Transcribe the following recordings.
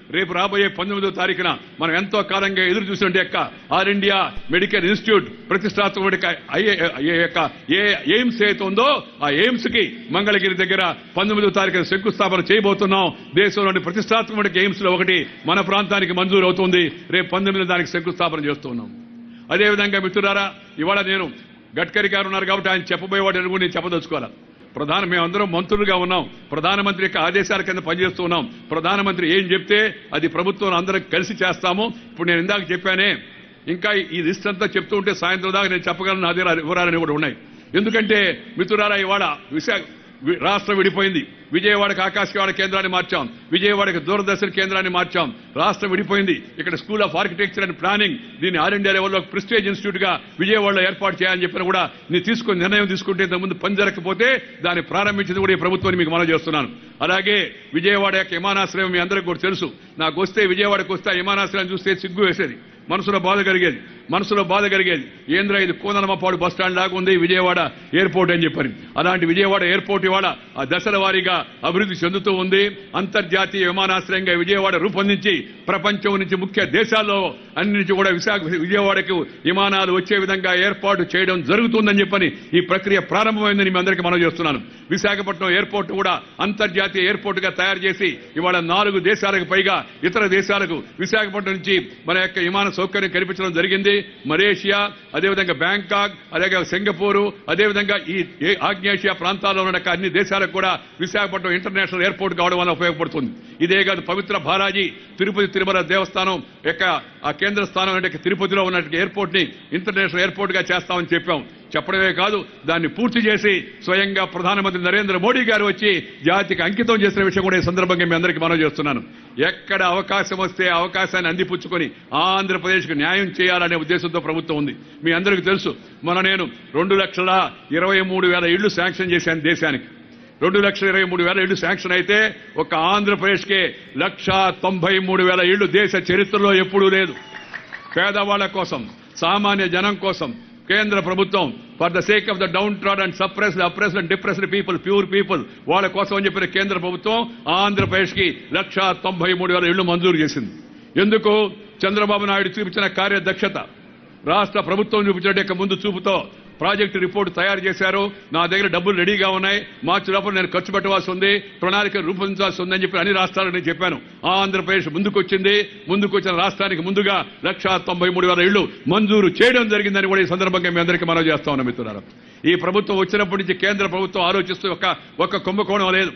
రేపు రాబోయే పంతొమ్మిదో తారీఖున మనం ఎంతో కాలంగా ఎదురు చూసినట్టు యొక్క ఆల్ ఇండియా మెడికల్ ఇన్స్టిట్యూట్ ప్రతిష్టాత్మక ఐఏ- ఐఏ- యొక్క ఏ ఎయిమ్స్ ఏదైతే ఉందో ఆ ఎయిమ్స్ కి మంగళగిరి దగ్గర పంతొమ్మిదో తారీఖున శంకుస్థాపన చేయబోతున్నాం దేశంలోని ప్రతిష్టాత్మక ఎయిమ్స్ లో ఒకటి మన ప్రాంతానికి మంజూరు అవుతుంది రేపు పంతొమ్మిది దానికి శంకుస్థాపన చేస్తున్నాం అదేవిధంగా మిత్రులారా ఇవాళ నేను గడ్కరీ గారు ఉన్నారు కాబట్టి ఆయన చెప్పబోయేవాడు ఎరుగు నేను చెప్పదలుచుకోవాలి ప్రధాన మేమందరం మంత్రులుగా ఉన్నాం ప్రధానమంత్రి యొక్క ఆదేశాల కింద పనిచేస్తూ ఉన్నాం ప్రధానమంత్రి ఏం చెప్తే అది ప్రభుత్వం అందరం కలిసి చేస్తాము ఇప్పుడు నేను ఇందాక చెప్పానే ఇంకా ఈ లిస్ట్ అంతా చెప్తూ ఉంటే సాయంత్రం దాకా నేను చెప్పగలను నా దగ్గర వివరాలని కూడా ఉన్నాయి ఎందుకంటే మిత్రులారా ఇవాళ విశాఖ వి- రాష్ట్రం విడిపోయింది విజయవాడకి ఆకాశవాణి కేంద్రాన్ని మార్చాం విజయవాడకి దూరదర్శన్ కేంద్రాన్ని మార్చాం రాష్ట్రం విడిపోయింది ఇక్కడ school of architecture and planning దీన్ని ఆల్ ఇండియా లెవెల్లో ప్రిస్టేజ్ ఇన్స్టిట్యూట్ గా విజయవాడలో ఏర్పాటు చేయాలని చెప్పిన కూడా నేను తీసుకుని నిర్ణయం తీసుకుంటే ఇంతకుముందు పని జరగకపోతే దాన్ని ప్రారంభించింది కూడా ఈ ప్రభుత్వాన్ని మీకు మనం చేస్తున్నాను అలాగే విజయవాడ యొక్క విమానాశ్రయం మీ అందరికీ కూడా తెలుసు నాకు వస్తే విజయవాడకు వస్తే ఆ విమానాశ్రయం చూస్తే సిగ్గు వేసేది మనసులో బాధ కలిగేది మనసులో బాధ కలిగేది ఏంద్ర ఇది కోనలమపాడు బస్ స్టాండ్ లాగా ఉంది విజయవాడ ఎయిర్పోర్ట్ అని చెప్పని అలాంటి విజయవాడ ఎయిర్పోర్ట్ ఇవాళ ఆ దశల వారీగా అభివృద్ధి చెందుతూ ఉంది అంతర్జాతీయ విమానాశ్రయంగా విజయవాడ రూపొందించి ప్రపంచం నుంచి ముఖ్య దేశాల్లో అన్ని నుంచి కూడా విశాఖ విజయవాడకు విమానాలు వచ్చే విధంగా ఏర్పాటు చేయడం జరుగుతుందని చెప్పని ఈ ప్రక్రియ ప్రారంభమైందని మీ అందరికీ మనం చేస్తున్నాను విశాఖపట్నం ఎయిర్పోర్ట్ కూడా అంతర్జాతీయ ఎయిర్పోర్ట్ గా తయారు చేసి ఇవాళ నాలుగు దేశాలకు పైగా ఇతర దేశాలకు విశాఖపట్నం నుంచి మన యొక్క విమాన సౌకర్యం కల్పించడం జరిగింది మలేషియా అదేవిధంగా బ్యాంకాక్ అలాగే సింగపూరు అదేవిధంగా ఈ ఏ ఆగ్నేషియా ప్రాంతాల్లో ఉన్న యొక్క అన్ని దేశాలకు కూడా విశాఖపట్నం ఇంటర్నేషనల్ ఎయిర్పోర్ట్ కావడం వల్ల ఉపయోగపడుతుంది ఇదే కాదు పవిత్ర బాలాజీ తిరుపతి తిరుమల దేవస్థానం యొక్క ఆ కేంద్ర స్థానం అంటే తిరుపతిలో ఉన్న ఎయిర్పోర్ట్ ని ఇంటర్నేషనల్ ఎయిర్పోర్ట్ గా చేస్తామని చెప్పాం చెప్పడమే కాదు దాన్ని పూర్తి చేసి స్వయంగా ప్రధానమంత్రి నరేంద్ర మోడీ గారు వచ్చి జాతికి అంకితం చేసిన విషయం కూడా ఈ సందర్భంగా మీ అందరికీ మనం చేస్తున్నాను ఎక్కడ అవకాశం వస్తే ఆ అవకాశాన్ని అందిపుచ్చుకొని ఆంధ్రప్రదేశ్కి న్యాయం చేయాలనే ఉద్దేశంతో ప్రభుత్వం ఉంది మీ అందరికీ తెలుసు మన నేను రెండు లక్షల ఇరవై మూడు వేల ఇళ్లు శాంక్షన్ చేశాను దేశానికి రెండు లక్షల ఇరవై మూడు వేల ఇళ్లు శాంక్షన్ అయితే ఒక ఆంధ్రప్రదేశ్కే లక్ష తొంభై మూడు వేల ఇళ్లు దేశ చరిత్రలో ఎప్పుడూ లేదు పేదవాళ్ల కోసం సామాన్య జనం కోసం కేంద్ర ప్రభుత్వం for the sake of the down trod and suppressed oppressed and depressed people pure people వాళ్ళ కోసం అని చెప్పిన కేంద్ర ప్రభుత్వం ఆంధ్రప్రదేశ్ కి లక్ష తొంభై మూడు వేల ఇళ్లు మంజూరు చేసింది ఎందుకు చంద్రబాబు నాయుడు చూపించిన కార్యదక్షత రాష్ట్ర ప్రభుత్వం చూపించిన యొక్క ముందు చూపుతో ప్రాజెక్టు రిపోర్ట్ తయారు చేశారు నా దగ్గర డబ్బులు రెడీగా ఉన్నాయి మార్చి లోపల నేను ఖర్చు పెట్టవలసి ఉంది ప్రణాళిక రూపొందించాల్సి ఉందని చెప్పి అన్ని రాష్ట్రాలకు నేను చెప్పాను ఆంధ్రప్రదేశ్ ముందుకొచ్చింది ముందుకొచ్చిన రాష్ట్రానికి ముందుగా లక్ష తొంభై మూడు వేల ఇళ్లు మంజూరు చేయడం జరిగిందని కూడా ఈ సందర్భంగా మీ అందరికీ మనం చేస్తా ఉన్నాం మిత్రులారా ఈ ప్రభుత్వం వచ్చినప్పటి నుంచి కేంద్ర ప్రభుత్వం ఆలోచిస్తూ ఒక ఒక కుంభకోణం లేదు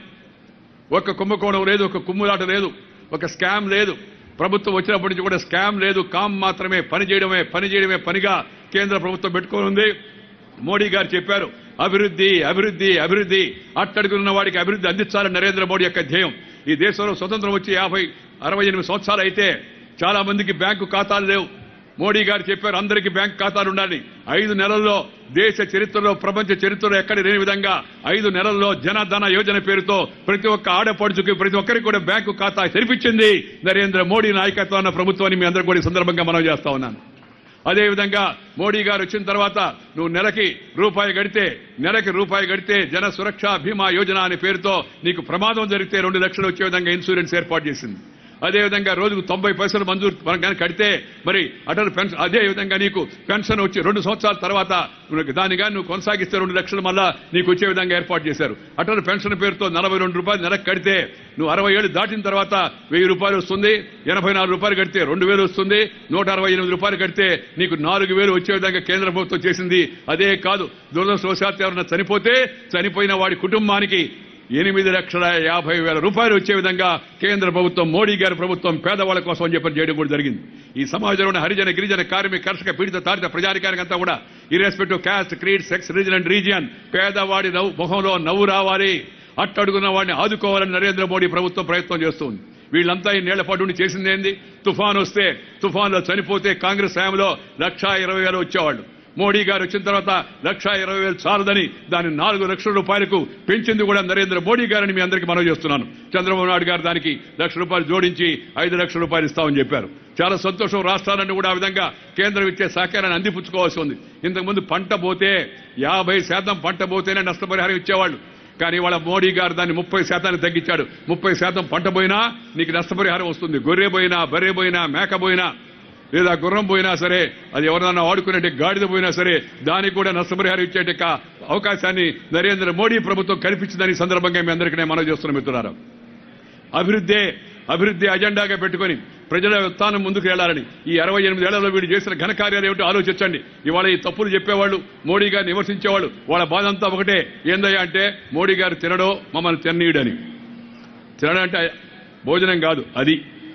ఒక కుంభకోణం లేదు ఒక కుమ్ములాట లేదు ఒక స్కామ్ లేదు ప్రభుత్వం వచ్చినప్పటి నుంచి కూడా స్కామ్ లేదు కామ్ మాత్రమే పని చేయడమే పని చేయడమే పనిగా కేంద్ర ప్రభుత్వం పెట్టుకొని ఉంది మోడీ గారు చెప్పారు అభివృద్ధి అభివృద్ధి అభివృద్ధి అట్టడుగున్న వాడికి అభివృద్ధి అందించాలని నరేంద్ర మోడీ యొక్క ధ్యేయం ఈ దేశంలో స్వతంత్రం వచ్చి యాభై అరవై ఎనిమిది సంవత్సరాలు అయితే చాలా మందికి బ్యాంకు ఖాతాలు లేవు మోడీ గారు చెప్పారు అందరికీ బ్యాంక్ ఖాతాలు ఉండాలి ఐదు నెలల్లో దేశ చరిత్రలో ప్రపంచ చరిత్రలో ఎక్కడ లేని విధంగా ఐదు నెలల్లో జనధన యోజన పేరుతో ప్రతి ఒక్క ఆడపడుచుకి ప్రతి ఒక్కరికి కూడా బ్యాంకు ఖాతా తెరిపించింది నరేంద్ర మోడీ నాయకత్వాన్ని ప్రభుత్వాన్ని మీ అందరూ కూడా ఈ సందర్భంగా మనం చేస్తా ఉన్నాను అదేవిధంగా మోడీ గారు వచ్చిన తర్వాత నువ్వు నెలకి రూపాయి గడితే నెలకి రూపాయి గడితే జన సురక్ష బీమా యోజన అనే పేరుతో నీకు ప్రమాదం జరిగితే రెండు లక్షలు వచ్చే విధంగా ఇన్సూరెన్స్ ఏర్పాటు చేసింది అదేవిధంగా రోజుకు తొంభై పైసలు మంజూరు మనం కానీ కడితే మరి అటల్ పెన్షన్ అదే విధంగా నీకు పెన్షన్ వచ్చి రెండు సంవత్సరాల తర్వాత నువ్వు దాన్ని కానీ నువ్వు కొనసాగిస్తే రెండు లక్షలు మళ్ళా నీకు వచ్చే విధంగా ఏర్పాటు చేశారు అటల్ పెన్షన్ పేరుతో నలభై రెండు రూపాయలు నెలకు కడితే నువ్వు అరవై ఏళ్ళు దాటిన తర్వాత వెయ్యి రూపాయలు వస్తుంది ఎనభై నాలుగు రూపాయలు కడితే రెండు వేలు వస్తుంది నూట అరవై ఎనిమిది రూపాయలు కడితే నీకు నాలుగు వేలు వచ్చే విధంగా కేంద్ర ప్రభుత్వం చేసింది అదే కాదు దురదృష్టవశాత్తు ఎవరైనా చనిపోతే చనిపోయిన వాడి కుటుంబానికి ఎనిమిది లక్షల యాభై వేల రూపాయలు వచ్చే విధంగా కేంద్ర ప్రభుత్వం మోడీ గారి ప్రభుత్వం పేదవాళ్ళ కోసం అని చెప్పి చేయడం కూడా జరిగింది ఈ సమాజంలోని హరిజన గిరిజన కార్మిక కర్షక పీడిత తాడిత ప్రజానికానికి అంతా కూడా irrespective caste creed sex reason and region పేదవాడి నవ్వు ముఖంలో నవ్వు రావాలి అట్టడుగున్న వాడిని ఆదుకోవాలని నరేంద్ర మోడీ ప్రభుత్వం ప్రయత్నం చేస్తుంది వీళ్ళంతా ఈ నేళ్ల పాటు ఉండి చేసిందేంది తుఫాన్ వస్తే తుఫాన్లో చనిపోతే కాంగ్రెస్ హయాంలో లక్షా ఇరవై వేలు వచ్చేవాళ్ళు మోడీ గారు వచ్చిన తర్వాత లక్షా ఇరవై వేలు చాలదని దాన్ని నాలుగు లక్షల రూపాయలకు పెంచింది కూడా నరేంద్ర మోడీ గారని మీ అందరికీ మనవి చేస్తున్నాను చంద్రబాబు నాయుడు గారు దానికి లక్ష రూపాయలు జోడించి ఐదు లక్షల రూపాయలు ఇస్తామని చెప్పారు చాలా సంతోషం రాష్ట్రాలన్నీ కూడా ఆ విధంగా కేంద్రం ఇచ్చే సహకారాన్ని అందిపుచ్చుకోవాల్సి ఉంది ఇంతకుముందు పంట పోతే యాభై శాతం పంట పోతేనే నష్టపరిహారం ఇచ్చేవాళ్ళు కానీ ఇవాళ మోడీ గారు దాన్ని ముప్పై శాతానికి తగ్గించాడు ముప్పై శాతం పంట పోయినా నీకు నష్టపరిహారం వస్తుంది గొర్రె పోయినా బర్రె పోయినా మేక పోయినా లేదా గుర్రం పోయినా సరే అది ఎవరన్నా వాడుకునే గాడిద పోయినా సరే దానికి కూడా నష్టపరిహారం ఇచ్చేట అవకాశాన్ని నరేంద్ర మోడీ ప్రభుత్వం కల్పించిందని ఈ సందర్భంగా మీ అందరికీ నేను మనవి చేస్తున్న మిత్రులారా అభివృద్ధే అభివృద్ధి అజెండాగా పెట్టుకొని ప్రజల ఉత్థానం ముందుకు వెళ్లాలని ఈ అరవై ఎనిమిది ఏళ్లలో వీడు చేసిన ఘనకార్యాలు ఏమిటో ఆలోచించండి ఇవాళ ఈ తప్పులు చెప్పేవాళ్ళు మోడీ గారిని విమర్శించేవాళ్ళు వాళ్ళ బాధ అంతా ఒకటే ఏందయ్యా అంటే మోడీ గారు తినడో మమ్మల్ని తిన్నీయడని తినడం అంటే భోజనం కాదు అది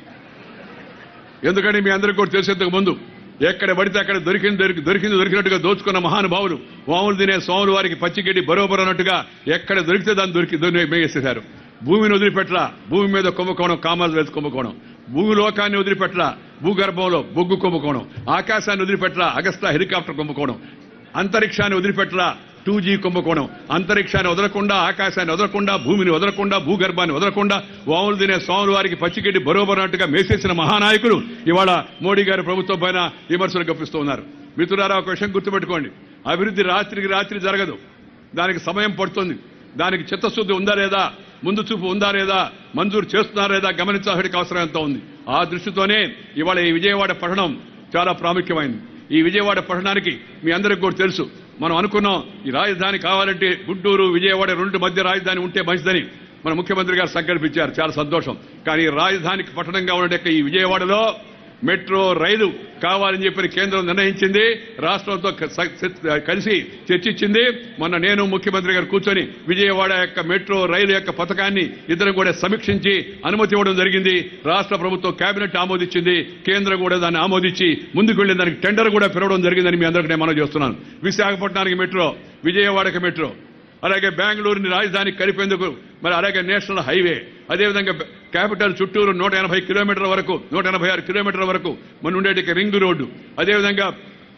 ఎందుకంటే మీ అందరికీ కూడా తెలిసేందుకు ముందు ఎక్కడ పడితే అక్కడ దొరికింది దొరికి దొరికింది దొరికినట్టుగా దోచుకున్న మహానుభావులు వాములు తినే సోములు వారికి పచ్చిగడ్డి బరోబర్ అన్నట్టుగా ఎక్కడ దొరికితే దాన్ని దొరికి దొరి- మేగేసేశారు భూమిని వదిలిపెట్టరా భూమి మీద కుంభకోణం కామర్స్ కుంభకోణం భూమి లోకాన్ని వదిలిపెట్టరా భూగర్భంలో బొగ్గు కుంభకోణం ఆకాశాన్ని వదిలిపెట్టరా అగస్టా హెలికాప్టర్ కుంభకోణం అంతరిక్షాన్ని వదిలిపెట్టరా టూ జీ కుంభకోణం అంతరిక్షాన్ని వదలకుండా ఆకాశాన్ని వదలకుండా భూమిని వదలకుండా భూగర్భాన్ని వదలకుండా వాములు తినే స్వాముల వారికి పచ్చిగడ్డి బరోబరన్నట్టుగా మేసేసిన మహానాయకులు ఇవాళ మోడీ గారి ప్రభుత్వం పైన విమర్శలు గప్పిస్తూ ఉన్నారు మిత్రులారా ఒక విషయం గుర్తుపెట్టుకోండి అభివృద్ధి రాత్రికి రాత్రి జరగదు దానికి సమయం పడుతుంది దానికి చిత్తశుద్ధి ఉందా లేదా ముందు చూపు ఉందా లేదా మంజూరు చేస్తున్నారా లేదా గమనించాల్సిన అవసరం ఎంత ఉంది ఆ దృష్టితోనే ఇవాళ ఈ విజయవాడ పట్టణం చాలా ప్రాముఖ్యమైంది ఈ విజయవాడ పట్టణానికి మీ అందరికి కూడా తెలుసు మనం అనుకున్నాం ఈ రాజధాని కావాలంటే గుంటూరు విజయవాడ రెండు మధ్య రాజధాని ఉంటే మంచిదని మన ముఖ్యమంత్రి గారు సంకల్పించారు చాలా సంతోషం కానీ ఈ రాజధానికి పట్టణంగా ఉండే ఈ విజయవాడలో మెట్రో రైలు కావాలని చెప్పి కేంద్రం నిర్ణయించింది రాష్ట్రంతో క- స- స- కలిసి చర్చించింది మొన్న నేను ముఖ్యమంత్రి గారు కూర్చొని విజయవాడ యొక్క మెట్రో రైలు యొక్క పథకాన్ని ఇద్దరం కూడా సమీక్షించి అనుమతి ఇవ్వడం జరిగింది రాష్ట్ర ప్రభుత్వం కేబినెట్ ఆమోదించింది కేంద్రం కూడా దాన్ని ఆమోదించి ముందుకు వెళ్లి దానికి టెండర్ కూడా పిలవడం జరిగిందని మీ అందరికీ నేను మనవి చేస్తున్నాను విశాఖపట్నానికి మెట్రో విజయవాడకి మెట్రో అలాగే బెంగళూరుని రాజధానికి కలిపేందుకు మరి అలాగే నేషనల్ హైవే అదేవిధంగా బె- క్యాపిటల్ చుట్టూరు నూట ఎనభై కిలోమీటర్ల వరకు నూట ఎనభై ఆరు కిలోమీటర్ల వరకు మన ఉండేటి రింగ్ రోడ్డు అదేవిధంగా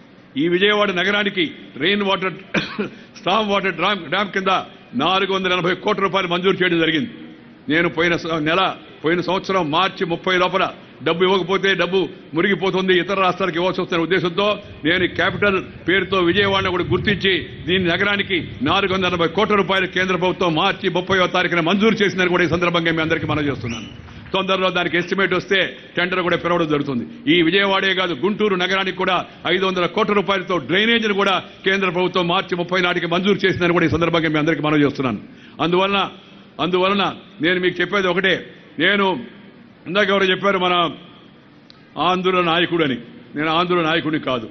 ఈ విజయవాడ నగరానికి rain water storm water drain dam కింద నాలుగు వందల ఎనభై కోట్ల రూపాయలు మంజూరు చేయడం జరిగింది నేను పోయిన స- నెల పోయిన సంవత్సరం మార్చి ముప్పై లోపల డబ్బు ఇవ్వకపోతే డబ్బు మురిగిపోతుంది ఇతర రాష్ట్రాలకు ఇవ్వాల్సి వస్తున్న ఉద్దేశంతో నేను ఈ క్యాపిటల్ పేరుతో విజయవాడను కూడా గుర్తించి దీని నగరానికి నాలుగు వందల ఎనభై కోట్ల రూపాయలు కేంద్ర ప్రభుత్వం మార్చి ముప్పై తారీఖున మంజూరు చేసిందని కూడా ఈ సందర్భంగా మీ అందరికీ మనం చేస్తున్నాను తొందరలో దానికి ఎస్టిమేట్ వస్తే టెండర్ కూడా పిలవడం జరుగుతుంది ఈ విజయవాడే కాదు గుంటూరు నగరానికి కూడా ఐదు వందల కోట్ల రూపాయలతో డ్రైనేజీని కూడా కేంద్ర ప్రభుత్వం మార్చి ముప్పై నాటికి మంజూరు చేసిందని కూడా ఈ సందర్భంగా మీ అందరికీ మనం చేస్తున్నాను అందువలన అందువలన నేను మీకు చెప్పేది ఒకటే నేను ఇందాక ఎవరు చెప్పారు మన ఆంధ్రుల నాయకుడని నేను ఆంధ్రుల నాయకుడిని కాదు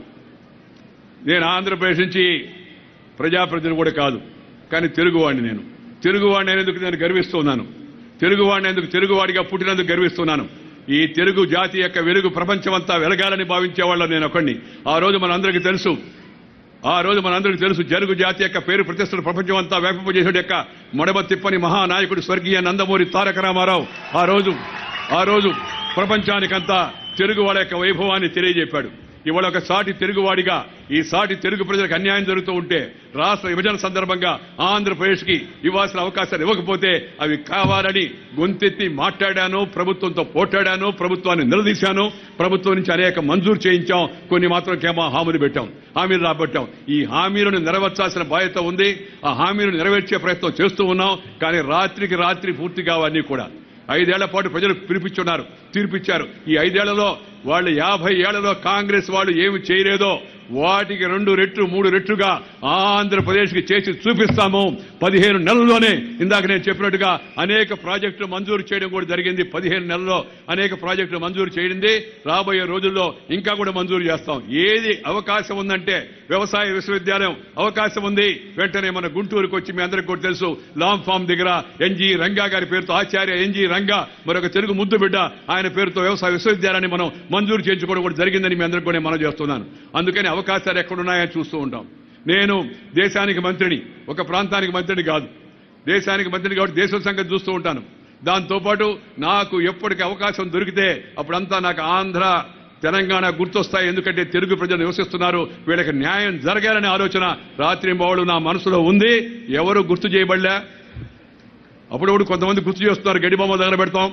నేను ఆంధ్రప్రదేశ్ నుంచి ప్రజాప్రతినిధి కూడా కాదు కానీ తెలుగువాడిని నేను తెలుగువాడిని అనేందుకు నేను గర్విస్తున్నాను తెలుగువాడిని ఎందుకు తెలుగువాడిగా పుట్టినందుకు గర్విస్తున్నాను ఈ తెలుగు జాతి యొక్క వెలుగు ప్రపంచమంతా వెలగాలని భావించేవాళ్ళం నేను ఒకడిని ఆ రోజు మనందరికీ తెలుసు ఆ రోజు మనందరికీ తెలుసు జరుగు జాతి యొక్క పేరు ప్రతిష్టలు ప్రపంచం అంతా వ్యాపింపజేసేటి యొక్క మడమ తిప్పని మహానాయకుడు స్వర్గీయ నందమూరి తారక రామారావు ఆ రోజు ఆ రోజు ప్రపంచానికంతా తెలుగు వాళ్ళ యొక్క వైభవాన్ని తెలియజెప్పాడు ఇవాళ ఒక సాటి తెలుగువాడిగా ఈ సాటి తెలుగు ప్రజలకు అన్యాయం జరుగుతూ ఉంటే రాష్ట్ర విభజన సందర్భంగా ఆంధ్రప్రదేశ్ కి ఇవ్వాల్సిన అవకాశాలు ఇవ్వకపోతే అవి కావాలని గొంతెత్తి మాట్లాడాను ప్రభుత్వంతో పోట్లాడాను ప్రభుత్వాన్ని నిలదీశాను ప్రభుత్వం నుంచి అనేక మంజూరు చేయించాం కొన్ని మాత్రం కేమో హామీలు పెట్టాం హామీలు రాబట్టాం ఈ హామీలను నెరవేర్చాల్సిన బాధ్యత ఉంది ఆ హామీలను నెరవేర్చే ప్రయత్నం చేస్తూ ఉన్నాం కానీ రాత్రికి రాత్రి పూర్తిగా అవన్నీ కూడా ఐదేళ్ల పాటు ప్రజలు పిలిపించున్నారు తీర్పిచ్చారు ఈ ఐదేళ్లలో వాళ్ళు యాభై ఏళ్లలో కాంగ్రెస్ వాళ్ళు ఏమి చేయలేదో వాటికి రెండు రెట్లు మూడు రెట్లుగా ఆంధ్రప్రదేశ్కి చేసి చూపిస్తాము పదిహేను నెలల్లోనే ఇందాక నేను చెప్పినట్టుగా అనేక ప్రాజెక్టులు మంజూరు చేయడం కూడా జరిగింది పదిహేను నెలల్లో అనేక ప్రాజెక్టులు మంజూరు చేయింది రాబోయే రోజుల్లో ఇంకా కూడా మంజూరు చేస్తాం ఏది అవకాశం ఉందంటే వ్యవసాయ విశ్వవిద్యాలయం అవకాశం ఉంది వెంటనే మన గుంటూరుకు వచ్చి మీ అందరికీ కూడా తెలుసు లాంగ్ ఫామ్ దగ్గర ఎన్జి రంగా గారి పేరుతో ఆచార్య ఎన్జి రంగా మరొక తెలుగు ముద్దు బిడ్డ ఆయన పేరుతో వ్యవసాయ విశ్వవిద్యాలయాన్ని మనం మంజూరు చేయించుకోవడం కూడా జరిగిందని మీ అందరికీ కూడా నేను మనం చేస్తున్నాను అందుకని అవకాశాలు ఎక్కడున్నాయని చూస్తూ ఉంటాం నేను దేశానికి మంత్రిని ఒక ప్రాంతానికి మంత్రిని కాదు దేశానికి మంత్రిని కాబట్టి దేశం సంగతి చూస్తూ ఉంటాను దాంతోపాటు నాకు ఎప్పటికి అవకాశం దొరికితే అప్పుడంతా నాకు ఆంధ్ర తెలంగాణ గుర్తొస్తాయి ఎందుకంటే తెలుగు ప్రజలు నివసిస్తున్నారు వీళ్ళకి న్యాయం జరగాలనే ఆలోచన రాత్రింబవళ్ళు నా మనసులో ఉంది ఎవరు గుర్తు చేయబడలే అప్పుడప్పుడు కొంతమంది గుర్తు చేస్తున్నారు గడి బొమ్మ దగ్గర పెడతాం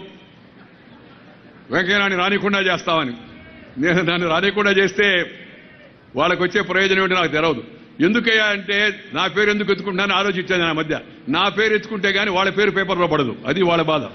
వెంకయ్యనాన్ని రానికుండా చేస్తామని నేను దాన్ని రానికుండా చేస్తే వాళ్ళకు వచ్చే ప్రయోజనం ఏంటో నాకు తెలవదు ఎందుకయ్యా అంటే నా పేరు ఎందుకు ఎత్తుకుంటున్నానని ఆలోచించాను నా మధ్య నా పేరు ఎత్తుకుంటే గానీ వాళ్ళ పేరు పేపర్లో పడదు అది వాళ్ళ బాధ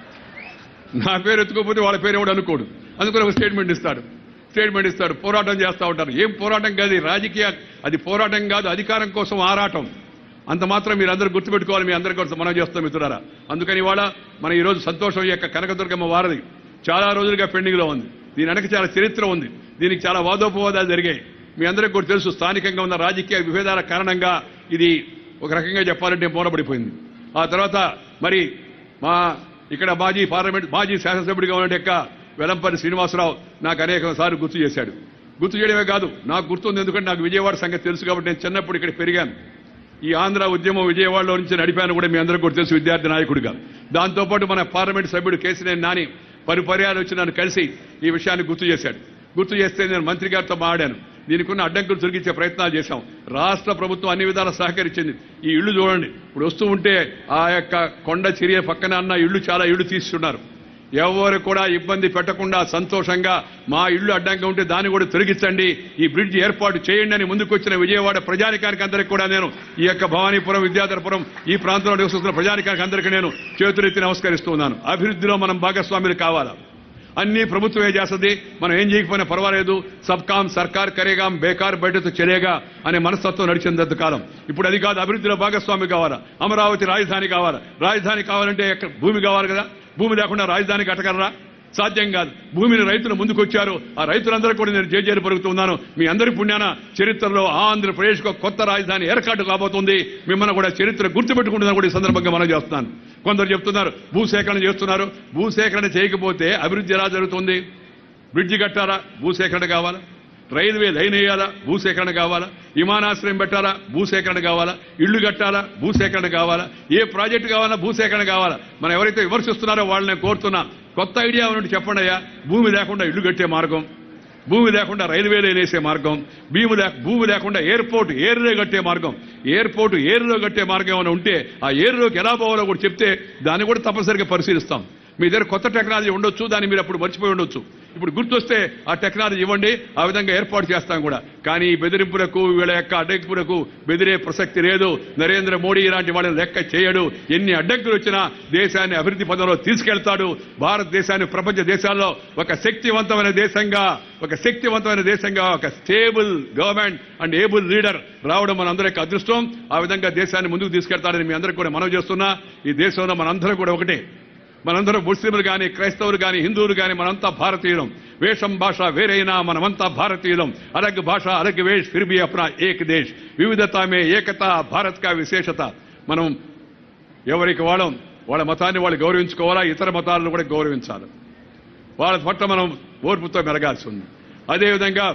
నా పేరు ఎత్తుకోకపోతే వాళ్ళ పేరు ఎవడు అనుకోడు అందుకని ఒక స్టేట్మెంట్ ఇస్తాడు స్టేట్మెంట్ ఇస్తాడు పోరాటం చేస్తూ ఉంటారు ఏం పోరాటం కాదు ఇది రాజకీయ అది పోరాటం కాదు అధికారం కోసం ఆరాటం అంత మాత్రం మీరు అందరూ గుర్తుపెట్టుకోవాలి మీ అందరి కోసం మనం చేస్తాం మిత్రులారా అందుకని ఇవాళ మన ఈ రోజు సంతోషం ఈ యొక్క కనకదుర్గమ్మ వారధి చాలా రోజులుగా పెండింగ్ లో ఉంది దీని వెనక చాలా చరిత్ర ఉంది దీనికి చాలా వాదోపవాదాలు జరిగాయి మీ అందరికీ కూడా తెలుసు స్థానికంగా ఉన్న రాజకీయ విభేదాల కారణంగా ఇది ఒక రకంగా చెప్పాలంటే మూలపడిపోయింది ఆ తర్వాత మరి మా ఇక్కడ మాజీ పార్లమెంట్ మాజీ శాసనసభ్యుడిగా ఉన్న యొక్క వెలంపల్లి శ్రీనివాసరావు నాకు అనేక సార్లు గుర్తు చేశాడు గుర్తు చేయడమే కాదు నాకు గుర్తుంది ఎందుకంటే నాకు విజయవాడ సంగతి తెలుసు కాబట్టి నేను చిన్నప్పుడు ఇక్కడ పెరిగాను ఈ ఆంధ్ర ఉద్యమం విజయవాడలో నుంచి నడిపాను కూడా మీ అందరికీ కూడా తెలుసు విద్యార్థి నాయకుడిగా దాంతోపాటు మన పార్లమెంట్ సభ్యుడు కేసీనేని నాని పరిపర్యాలు వచ్చి నన్ను కలిసి ఈ విషయాన్ని గుర్తు చేశాడు గుర్తు చేస్తే నేను మంత్రి గారితో మాట్లాడాను దీనికి ఉన్న అడ్డంకులు తొలగించే ప్రయత్నాలు చేశాం రాష్ట్ర ప్రభుత్వం అన్ని విధాలా సహకరించింది ఈ ఇళ్లు చూడండి ఇప్పుడు వస్తూ ఉంటే ఆ యొక్క కొండ చిరియ పక్కన అన్న ఇళ్లు చాలా ఇళ్లు తీస్తున్నారు ఎవరు కూడా ఇబ్బంది పెట్టకుండా సంతోషంగా మా ఇల్లు అడ్డంగా ఉంటే దాన్ని కూడా తొలగించండి ఈ బ్రిడ్జ్ ఏర్పాటు చేయండి అని ముందుకొచ్చిన విజయవాడ ప్రజానికానికి అందరికీ కూడా నేను ఈ యొక్క భవానీపురం విద్యాధరపురం ఈ ప్రాంతంలో నివసిస్తున్న ప్రజానికానికి అందరికీ నేను చేతులెత్తి నమస్కరిస్తున్నాను అభివృద్ధిలో మనం భాగస్వాములు కావాలా అన్ని ప్రభుత్వమే చేస్తుంది మనం ఏం చేయకపోయినా పర్వాలేదు సబ్ కామ్ సర్కార్ కరేగాం బేకార్ బయటతో చెలేగా అనే మనస్తత్వం నడిచినంత కాలం ఇప్పుడు అది కాదు అభివృద్ధిలో భాగస్వామి కావాలా అమరావతి రాజధాని కావాలా రాజధాని కావాలంటే ఎక్కడ భూమి కావాలి కదా భూమి లేకుండా రాజధాని కట్టగలరా సాధ్యం కాదు భూమిని రైతులు ముందుకొచ్చారు ఆ రైతులందరూ కూడా నేను జేజేలు పలుకుతున్నాను మీ అందరి పుణ్యాన చరిత్రలో ఆంధ్రప్రదేశ్ కొత్త రాజధాని ఏర్పాటు కాబోతుంది మిమ్మల్ని కూడా చరిత్ర గుర్తుపెట్టుకుంటుందని కూడా ఈ సందర్భంగా మనం చేస్తున్నాను కొందరు చెప్తున్నారు భూసేకరణ చేస్తున్నారు భూసేకరణ చేయకపోతే అభివృద్ధి ఎలా జరుగుతుంది బ్రిడ్జి కట్టారా భూసేకరణ కావాలా రైల్వే లైన్ వేయాలా భూసేకరణ కావాలా విమానాశ్రయం పెట్టాలా భూసేకరణ కావాలా ఇళ్లు కట్టాలా భూసేకరణ కావాలా ఏ ప్రాజెక్టు కావాలా భూసేకరణ కావాలా మనం ఎవరైతే విమర్శిస్తున్నారో వాళ్ళని కోరుతున్నా కొత్త ఐడియా ఉన్నట్టు చెప్పండి అయ్యా భూమి లేకుండా ఇల్లు కట్టే మార్గం భూమి లేకుండా రైల్వే లైన్ వేసే మార్గం భూమి లే భూమి లేకుండా ఎయిర్పోర్ట్ ఏరులో కట్టే మార్గం ఎయిర్పోర్ట్ ఏరులో కట్టే మార్గం ఏమైనా ఉంటే ఆ ఏరులోకి ఎలా పోవాలో కూడా చెప్తే దాన్ని కూడా తప్పనిసరిగా పరిశీలిస్తాం మీ దగ్గర కొత్త టెక్నాలజీ ఉండొచ్చు దాన్ని మీరు అప్పుడు మర్చిపోయి ఉండొచ్చు ఇప్పుడు గుర్తొస్తే ఆ టెక్నాలజీ ఇవ్వండి ఆ విధంగా ఏర్పాటు చేస్తాం కూడా కానీ ఈ బెదిరింపులకు వీళ్ళ యొక్క అడ్డంకులకు బెదిరే ప్రసక్తి లేదు నరేంద్ర మోడీ ఇలాంటి వాళ్ళని లెక్క చేయడు ఎన్ని అడ్డంకులు వచ్చినా దేశాన్ని అభివృద్ధి పదంలో తీసుకెళ్తాడు భారతదేశాన్ని ప్రపంచ దేశాల్లో ఒక శక్తివంతమైన దేశంగా ఒక శక్తివంతమైన దేశంగా ఒక stable government and able leader రావడం మనందరికీ అదృష్టం ఆ విధంగా దేశాన్ని ముందుకు తీసుకెళ్తాడని మీ అందరికీ కూడా మనవి చేస్తున్నా ఈ దేశంలో మనందరం కూడా ఒకటే మనందరం ముస్లింలు కానీ క్రైస్తవులు కానీ హిందువులు కానీ మనంతా భారతీయులం వేషం భాష వేరైనా మనమంతా భారతీయులం అలగ్ భాష అలగ్ వేష్ ఫిర్ భీ అప్నా ఏక్ దేశ్ వివిధత మే ఏకత భారత్ కా విశేషత మనం ఎవరికి వాళ్ళం వాళ్ళ మతాన్ని వాళ్ళు గౌరవించుకోవాలా ఇతర మతాలను కూడా గౌరవించాలి వాళ్ళ పట్ల మనం ఓర్పుతో మెరగాల్సి ఉంది అదేవిధంగా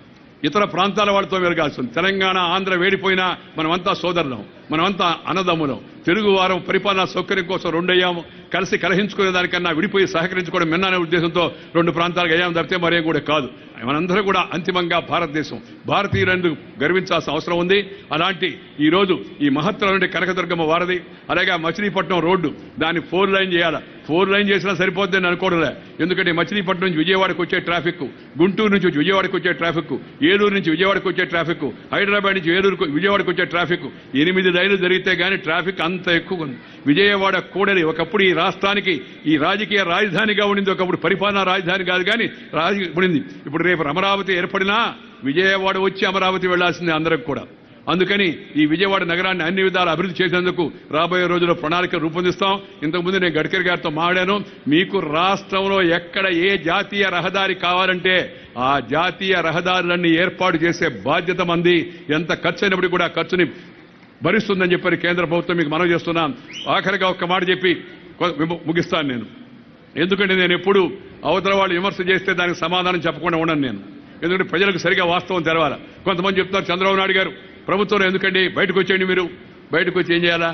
ఇతర ప్రాంతాల వాళ్ళతో మెరగాల్సి ఉంది తెలంగాణ ఆంధ్ర వేడిపోయినా మనమంతా సోదరులం మనమంతా అన్నదమ్ములం తెలుగు వారం పరిపాలనా సౌకర్యం కోసం రెండయ్యాము కలిసి కలహించుకునే దానికన్నా విడిపోయి సహకరించుకోవడం మిన్ననే ఉద్దేశంతో రెండు ప్రాంతాలకు అయ్యాము తప్పితే మరేం కూడా కాదు మనందరూ కూడా అంతిమంగా భారతదేశం భారతీయులందుకు గర్వించాల్సిన అవసరం ఉంది అలాంటి ఈ రోజు ఈ మహత్తర నుండి కనకదుర్గమ్మ వారధి అలాగే ఆ మచిలీపట్నం రోడ్డు దాన్ని ఫోర్ లైన్ చేయాలా ఫోర్ లైన్ చేసినా సరిపోద్దని అనుకోవడంలే ఎందుకంటే మచిలీపట్నం నుంచి విజయవాడకు వచ్చే ట్రాఫిక్ గుంటూరు నుంచి విజయవాడకు వచ్చే ట్రాఫిక్ ఏలూరు నుంచి విజయవాడకు వచ్చే ట్రాఫిక్ హైదరాబాద్ నుంచి ఏలూరు విజయవాడకు వచ్చే ట్రాఫిక్ ఎనిమిది లైన్లు జరిగితే గానీ ట్రాఫిక్ అంత ఎక్కువ ఉంది విజయవాడ కూడలి ఒకప్పుడు ఈ రాష్ట్రానికి ఈ రాజకీయ రాజధానిగా ఉండింది ఒకప్పుడు పరిపాలనా రాజధాని కాదు కానీ రాజకీయ ఉండింది ఇప్పుడు రేపు అమరావతి ఏర్పడినా విజయవాడ వచ్చి అమరావతి వెళ్లాల్సిందే అందరికి కూడా అందుకని ఈ విజయవాడ నగరాన్ని అన్ని విధాలు అభివృద్ధి చేసేందుకు రాబోయే రోజుల్లో ప్రణాళిక రూపొందిస్తాం ఇంతకుముందు నేను గడ్కరీ గారితో మాట్లాడాను మీకు రాష్ట్రంలో ఎక్కడ ఏ జాతీయ రహదారి కావాలంటే ఆ జాతీయ రహదారులన్నీ ఏర్పాటు చేసే బాధ్యత మంది ఎంత ఖర్చు అయినప్పుడు కూడా ఆ ఖర్చుని భరిస్తుందని చెప్పని కేంద్ర ప్రభుత్వం మీకు మనవి చేస్తున్నాం ఆఖరిగా ఒక్క మాట చెప్పి కొ- ము- ముగిస్తాను నేను ఎందుకంటే నేను ఎప్పుడు అవతల వాళ్ళు విమర్శ చేస్తే దానికి సమాధానం చెప్పకుండా ఉండను నేను ఎందుకంటే ప్రజలకు సరిగా వాస్తవం తెరవాలి కొంతమంది చెప్తారు చంద్రబాబు నాయుడు గారు ప్రభుత్వంలో ఎందుకండి బయటకు వచ్చేయండి మీరు బయటకు వచ్చి ఏం చేయాలా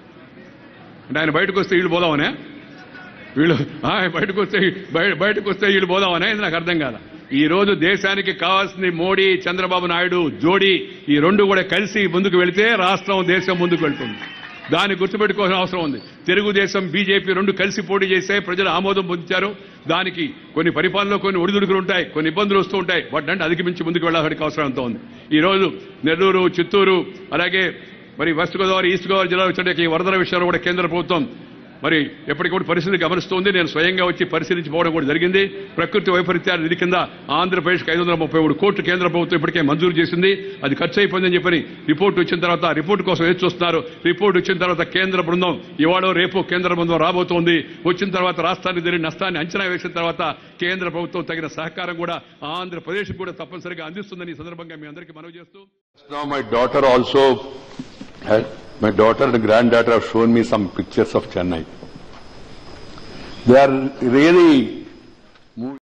అంటే ఆయన బయటకు వస్తే వీళ్ళు పోదామనే వీళ్ళు ఆ, బయటకు వస్తే బయ- బయటకు వస్తే వీళ్ళు పోదామనే ఇది నాకు అర్థం కాల ఈ రోజు దేశానికి కావాల్సింది మోడీ చంద్రబాబు నాయుడు జోడీ ఈ రెండు కూడా కలిసి ముందుకు వెళితే రాష్ట్రం దేశం ముందుకు వెళ్తుంది దాన్ని గుర్తుపెట్టుకోవాల్సిన అవసరం ఉంది తెలుగుదేశం బీజేపీ రెండు కలిసి పోటీ చేస్తే ప్రజలు ఆమోదం పొందించారు దానికి కొన్ని పరిపాలనలో కొన్ని ఒడిదుడుకులు ఉంటాయి కొన్ని ఇబ్బందులు వస్తూ ఉంటాయి వాటిని అధిగమించి ముందుకు వెళ్ళడానికి అవసరం ఎంతో ఉంది ఈ రోజు నెల్లూరు చిత్తూరు అలాగే మరి వెస్ట్ గోదావరి ఈస్ట్ గోదావరి జిల్లాలో వచ్చే ఈ వరదల విషయంలో కూడా కేంద్ర ప్రభుత్వం మరి ఎప్పటికప్పుడు పరిస్థితి గమనిస్తోంది నేను స్వయంగా వచ్చి పరిశీలించిపోవడం కూడా జరిగింది ప్రకృతి వైపరీత్యాల నిధి కింద ఆంధ్రప్రదేశ్కి ఐదు వందల ముప్పై మూడు కోట్లు కేంద్ర ప్రభుత్వం ఇప్పటికే మంజూరు చేసింది అది ఖర్చు అయిపోయిందని చెప్పని రిపోర్ట్ వచ్చిన తర్వాత ఆ రిపోర్ట్ కోసం ఎదురు చూస్తున్నారు రిపోర్ట్ వచ్చిన తర్వాత కేంద్ర బృందం ఇవాళ రేపు కేంద్ర బృందం రాబోతోంది వచ్చిన తర్వాత రాష్ట్రానికి జరిగిన నష్టాన్ని అంచనా వేసిన తర్వాత కేంద్ర ప్రభుత్వం తగిన సహకారం కూడా ఆంధ్రప్రదేశ్ కూడా తప్పనిసరిగా అందిస్తుందని ఈ సందర్భంగా మీ అందరికీ మనవి చేస్తూ Now my daughter also, had, my daughter and granddaughter have shown me some pictures of Chennai. They are really